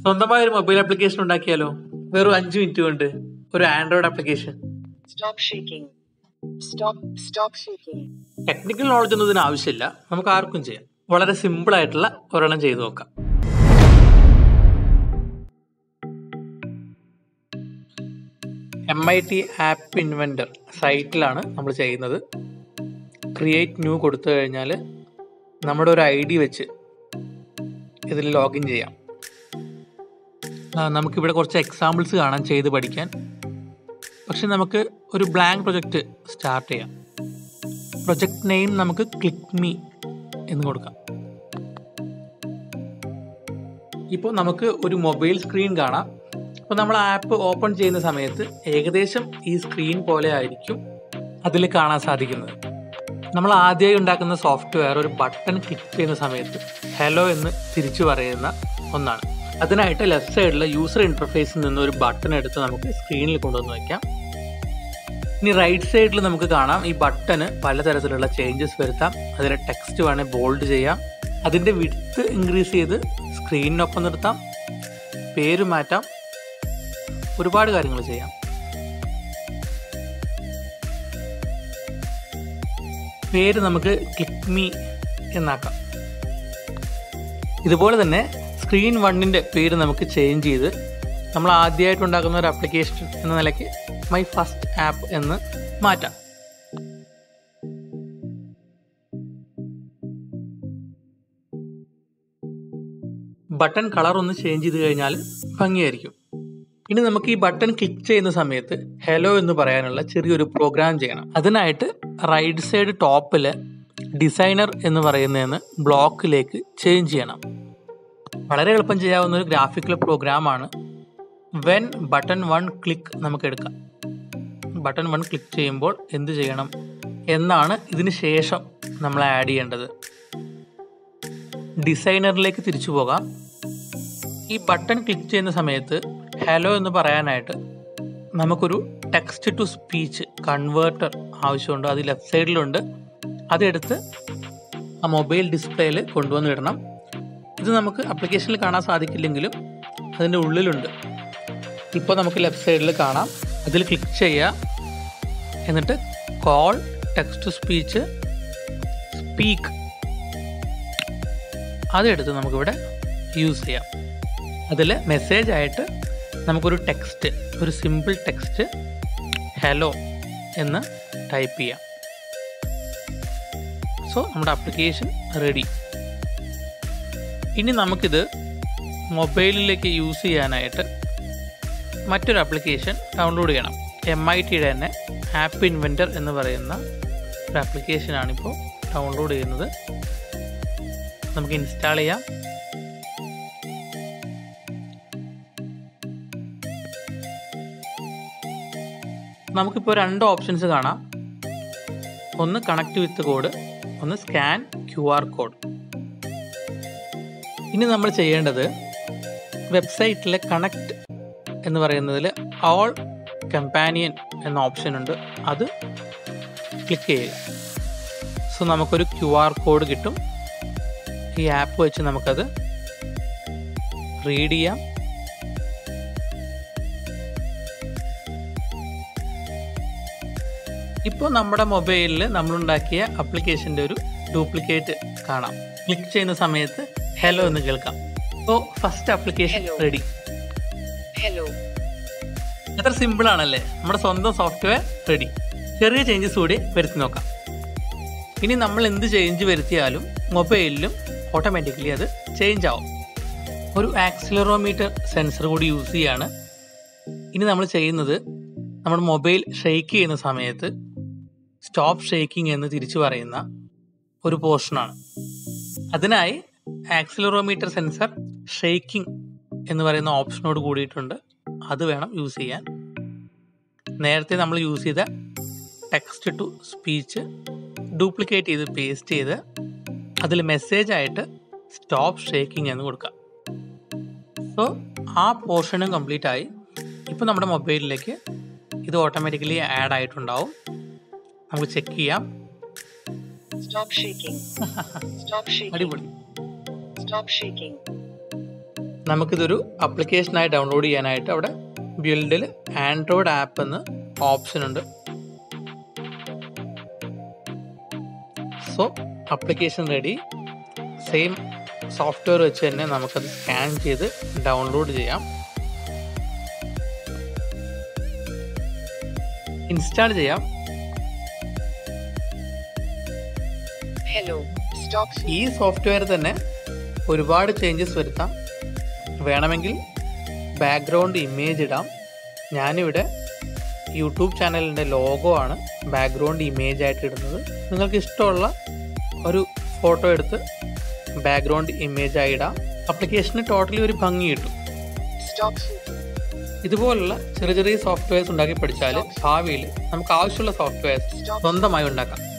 സ്വന്തമായ ഒരു mobile application ഉണ്ടാക്കിയാലോ വെറും അഞ്ച് മിനിറ്റ് കൊണ്ട് ഒരു android application Stop shaking. Stop. Stop shaking. Technical knowledge ഒന്നും ഇതിന് ആവശ്യമില്ല നമുക്ക് ആർക്കും ചെയ്യാം വളരെ സിമ്പിൾ ആയിട്ടുള്ള ഒരെണ്ണം ചെയ്തു നോക്കാം M I T app inventor സൈറ്റിലാണ് നമ്മൾ ചെയ്യുന്നത് ക്രിയേറ്റ് ന്യൂ കൊടുത്തു കഴിഞ്ഞാൽ നമ്മുടെ ഒരു ഐ ഡി വെച്ച് ഇതിൽ ലോഗിൻ ചെയ്യാം ആ, നമുക്കിവിടെ കുറച്ച് എക്സാമ്പിൾസ് കാണാൻ ചെയ്ത് പഠിക്കാൻ പക്ഷെ നമുക്ക് ഒരു ബ്ലാങ്ക് പ്രൊജക്റ്റ് സ്റ്റാർട്ട് ചെയ്യാം പ്രൊജക്ട് നെയിം നമുക്ക് ക്ലിക്ക് മീ എന്ന് കൊടുക്കാം ഇപ്പോൾ നമുക്ക് ഒരു മൊബൈൽ സ്ക്രീൻ കാണാം അപ്പോൾ നമ്മൾ ആപ്പ് ഓപ്പൺ ചെയ്യുന്ന സമയത്ത് ഏകദേശം ഈ സ്ക്രീൻ പോലെ ആയിരിക്കും അതിൽ കാണാൻ സാധിക്കുന്നത് നമ്മൾ ആദ്യമായി ഉണ്ടാക്കുന്ന സോഫ്റ്റ്വെയർ ഒരു ബട്ടൺ ക്ലിക്ക് ചെയ്യുന്ന സമയത്ത് ഹലോ എന്ന് തിരിച്ചു പറയുന്ന ഒന്നാണ് അതിനായിട്ട് ലെഫ്റ്റ് സൈഡിലെ യൂസർ ഇൻ്റർഫേസിൽ നിന്ന് ഒരു ബട്ടൺ എടുത്ത് നമുക്ക് സ്ക്രീനിൽ കൊണ്ടുവന്ന് വയ്ക്കാം ഇനി റൈറ്റ് സൈഡിൽ നമുക്ക് കാണാം ഈ ബട്ടണ് പലതരത്തിലുള്ള ചേഞ്ചസ് വരുത്താം അതിലെ ടെക്സ്റ്റ് വേണേൽ ബോൾഡ് ചെയ്യാം അതിൻ്റെ വിഡ്ത്ത് ഇൻക്രീസ് ചെയ്ത് സ്ക്രീനിനൊപ്പം നിർത്താം പേര് മാറ്റാം ഒരുപാട് കാര്യങ്ങൾ ചെയ്യാം പേര് നമുക്ക് ക്ലിക്ക് മീ എന്നാക്കാം ഇതുപോലെ തന്നെ സ്ക്രീൻ വണ്ണിൻ്റെ പേര് നമുക്ക് ചേഞ്ച് ചെയ്ത് നമ്മൾ ആദ്യമായിട്ട് ഉണ്ടാക്കുന്ന ഒരു ആപ്ലിക്കേഷൻ എന്ന നിലയ്ക്ക് മൈ ഫസ്റ്റ് ആപ്പ് എന്ന് മാറ്റാം ബട്ടൺ കളർ ഒന്ന് ചേഞ്ച് ചെയ്ത് കഴിഞ്ഞാൽ ഭംഗിയായിരിക്കും ഇനി നമുക്ക് ഈ ബട്ടൺ ക്ലിക്ക് ചെയ്യുന്ന സമയത്ത് ഹലോ എന്ന് പറയാനുള്ള ചെറിയൊരു പ്രോഗ്രാം ചെയ്യണം അതിനായിട്ട് റൈറ്റ് സൈഡ് ടോപ്പിൽ ഡിസൈനർ എന്ന് പറയുന്നതെന്ന് ബ്ലോക്കിലേക്ക് ചേഞ്ച് ചെയ്യണം വളരെ എളുപ്പം ചെയ്യാവുന്ന ഒരു ഗ്രാഫിക്കൽ പ്രോഗ്രാമാണ് വെൻ ബട്ടൺ വൺ ക്ലിക്ക് നമുക്ക് എടുക്കാം ബട്ടൺ വൺ ക്ലിക്ക് ചെയ്യുമ്പോൾ എന്ത് ചെയ്യണം എന്നാണ് ഇതിന് ശേഷം നമ്മൾ ആഡ് ചെയ്യേണ്ടത് ഡിസൈനറിലേക്ക് തിരിച്ചു പോകാം ഈ ബട്ടൺ ക്ലിക്ക് ചെയ്യുന്ന സമയത്ത് ഹലോ എന്ന് പറയാനായിട്ട് നമുക്കൊരു ടെക്സ്റ്റ് ടു സ്പീച്ച് കൺവേർട്ടർ ആവശ്യമുണ്ട് അത് ലെഫ്റ്റ് സൈഡിലുണ്ട് അതെടുത്ത് ആ മൊബൈൽ ഡിസ്പ്ലേയിൽ കൊണ്ടുവന്ന് ഇടണം ഇത് നമുക്ക് ആപ്ലിക്കേഷനിൽ കാണാൻ സാധിക്കില്ലെങ്കിലും അതിൻ്റെ ഉള്ളിലുണ്ട് ഇപ്പോൾ നമുക്ക് ലെഫ്റ്റ് സൈഡിൽ കാണാം അതിൽ ക്ലിക്ക് ചെയ്യുക എന്നിട്ട് call text to speech speak അതെടുത്ത് നമുക്കിവിടെ യൂസ് ചെയ്യാം അതിൽ മെസ്സേജ് ആയിട്ട് നമുക്കൊരു ടെക്സ്റ്റ് ഒരു സിമ്പിൾ ടെക്സ്റ്റ് ഹലോ എന്ന് ടൈപ്പ് ചെയ്യാം സോ നമ്മുടെ ആപ്ലിക്കേഷൻ റെഡി ഇനി നമുക്കിത് മൊബൈലിലേക്ക് യൂസ് ചെയ്യാനായിട്ട് മറ്റൊരു ആപ്ലിക്കേഷൻ ഡൗൺലോഡ് ചെയ്യണം എം ഐ ടിയുടെ തന്നെ ആപ്പ് ഇൻവെൻറ്റർ എന്ന് പറയുന്ന ഒരു ആപ്ലിക്കേഷനാണിപ്പോൾ ഡൗൺലോഡ് ചെയ്യുന്നത് നമുക്ക് ഇൻസ്റ്റാൾ ചെയ്യാം നമുക്കിപ്പോൾ രണ്ട് ഓപ്ഷൻസ് കാണാം ഒന്ന് കണക്ട് വിത്ത് കോഡ് ഒന്ന് സ്കാൻ ക്യു ആർ കോഡ് ഇനി നമ്മൾ ചെയ്യേണ്ടത് വെബ്സൈറ്റിലെ കണക്ട് എന്ന് പറയുന്നതിൽ ഓൾ കമ്പാനിയൻ എന്ന ഓപ്ഷൻ ഉണ്ട് അത് ക്ലിക്ക് ചെയ്യുക സോ നമുക്കൊരു ക്യു ആർ കോഡ് കിട്ടും ഈ ആപ്പ് വെച്ച് നമുക്കത് റീഡ് ചെയ്യാം ഇപ്പോൾ നമ്മുടെ മൊബൈലിൽ നമ്മളുണ്ടാക്കിയ ആപ്ലിക്കേഷൻ്റെ ഒരു ഡ്യൂപ്ലിക്കേറ്റ് കാണാം ക്ലിക്ക് ചെയ്യുന്ന സമയത്ത് ഹലോ എന്ന് കേൾക്കാം അപ്പോൾ first application Hello. Ready Hello. അത്ര സിമ്പിൾ ആണല്ലേ നമ്മുടെ സ്വന്തം സോഫ്റ്റ്വെയർ റെഡി ചെറിയ ചേഞ്ചസ് കൂടി വരുത്തി നോക്കാം ഇനി നമ്മൾ എന്ത് ചേഞ്ച് വരുത്തിയാലും മൊബൈലിലും ഓട്ടോമാറ്റിക്കലി അത് ചേഞ്ച് ആവും ഒരു ആക്സിലറോമീറ്റർ സെൻസർ കൂടി യൂസ് ചെയ്യാണ് ഇനി നമ്മൾ ചെയ്യുന്നത് നമ്മുടെ മൊബൈൽ ഷെയ്ക്ക് ചെയ്യുന്ന സമയത്ത് സ്റ്റോപ്പ് ഷെയ്ക്കിംഗ് എന്ന് തിരിച്ചു പറയുന്ന ഒരു പോർഷനാണ് അതിനായി ആക്സിലറോമീറ്റർ സെൻസർ ഷെയ്ക്കിംഗ് എന്ന് പറയുന്ന ഓപ്ഷനോട് കൂടിയിട്ടുണ്ട് അത് വേണം യൂസ് ചെയ്യാൻ നേരത്തെ നമ്മൾ യൂസ് ചെയ്ത ടെക്സ്റ്റ് ടു സ്പീച്ച് ഡ്യൂപ്ലിക്കേറ്റ് ചെയ്ത് പേസ്റ്റ് ചെയ്ത് അതിൽ മെസ്സേജ് ആയിട്ട് സ്റ്റോപ്പ് ഷേക്കിംഗ് എന്ന് കൊടുക്കാം സോ ആ പോർഷനും കംപ്ലീറ്റ് ആയി ഇപ്പോൾ നമ്മുടെ മൊബൈലിലേക്ക് ഇത് ഓട്ടോമാറ്റിക്കലി ആഡ് ആയിട്ടുണ്ടാവും നമുക്ക് ചെക്ക് ചെയ്യാം Stop shaking. Stop shaking. അടിപൊളി Stop shaking. നമുക്കിതൊരു അപ്ലിക്കേഷനായി ഡൗൺലോഡ് ചെയ്യാനായിട്ട് അവിടെ ബിൽഡിൽ ആൻഡ്രോയിഡ് ആപ്പ് എന്ന് ഓപ്ഷൻ ഉണ്ട് so application ready same software വെച്ച് തന്നെ നമുക്കത് സ്കാൻ ചെയ്ത് ഡൗൺലോഡ് ചെയ്യാം ഇൻസ്റ്റാൾ ചെയ്യാം Hello. Stop ഈ സോഫ്റ്റ്വെയർ തന്നെ ഒരുപാട് ചേഞ്ചസ് വരുത്താം വേണമെങ്കിൽ ബാക്ക്ഗ്രൗണ്ട് ഇമേജ് ഇടാം ഞാനിവിടെ യൂട്യൂബ് ചാനലിൻ്റെ ലോഗോ ആണ് ബാക്ക്ഗ്രൗണ്ട് ഇമേജ് ആയിട്ട് ഇടുന്നത് നിങ്ങൾക്ക് ഇഷ്ടമുള്ള ഒരു ഫോട്ടോ എടുത്ത് ബാക്ക്ഗ്രൗണ്ട് ഇമേജ് ആയി ഇടാം അപ്ലിക്കേഷന് ടോട്ടലി ഒരു ഭംഗി കിട്ടും Stop shaking. ഇതുപോലുള്ള ചെറിയ ചെറിയ സോഫ്റ്റ്വെയർസ് ഉണ്ടാക്കി പഠിച്ചാൽ ഭാവിയിൽ നമുക്ക് ആവശ്യമുള്ള സോഫ്റ്റ്വെയർസ് സ്വന്തമായി ഉണ്ടാക്കാം